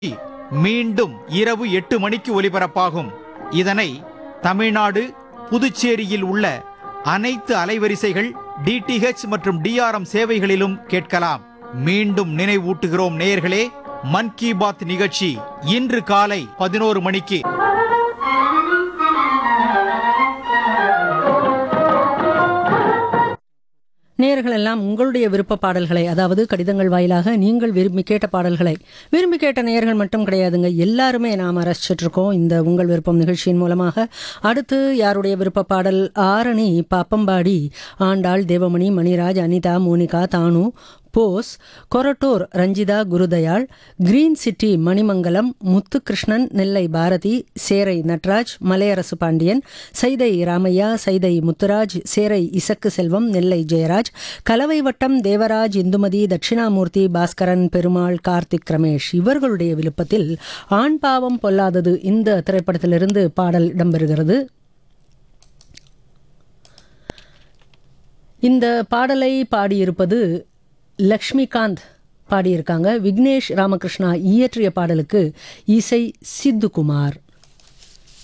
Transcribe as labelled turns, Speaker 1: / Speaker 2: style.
Speaker 1: மீண்டும் இரவு எட்டு மணிக்கு ஒலிபரப்பாகும் இதனை தமிழ்நாடு புதுச்சேரியில் உள்ள அனைத்து அலைவரிசைகள் டிடிஹெச் மற்றும் டிஆர்எம் சேவைகளிலும் கேட்கலாம் மீண்டும் நினைவூட்டுகிறோம் நேயர்களே மன் கி பாத் நிகழ்ச்சி இன்று காலை பதினோரு மணிக்கு
Speaker 2: நேயர்கள் எல்லாம் உங்களுடைய விருப்ப பாடல்களை அதாவது கடிதங்கள் வாயிலாக நீங்கள் விரும்பி கேட்ட பாடல்களை விரும்பி கேட்ட நேயர்கள் மட்டும் கிடையாதுங்க எல்லாருமே நாம் ரசிச்சிட்டு இருக்கோம் இந்த உங்கள் விருப்பம் நிகழ்ச்சியின் மூலமாக அடுத்து யாருடைய விருப்ப பாடல் ஆரணி பாப்பம்பாடி ஆண்டாள் தேவமணி மணிராஜ் அனிதா மோனிகா தானு போஸ் கொரட்டூர் ரஞ்சிதா குருதயாள் கிரீன் சிட்டி மணிமங்கலம் முத்துகிருஷ்ணன் நெல்லை பாரதி சேரை நட்ராஜ் மலையரசு பாண்டியன் சைதை ராமையா சைதை முத்துராஜ் சேரை இசக்கு செல்வம் நெல்லை ஜெயராஜ் கலவை வட்டம் தேவராஜ் இந்துமதி தட்சிணாமூர்த்தி பாஸ்கரன் பெருமாள் கார்த்திக் ரமேஷ் இவர்களுடைய விருப்பத்தில் ஆண் பாவம் பொல்லாதது இந்த திரைப்படத்திலிருந்து பாடல் இடம்பெறுகிறது இந்த பாடலை பாடியிருப்பது லக்ஷ்மிகாந்த் பாடியிருக்காங்க விக்னேஷ் ராமகிருஷ்ணா இயற்றிய பாடலுக்கு இசை சித்துகுமார்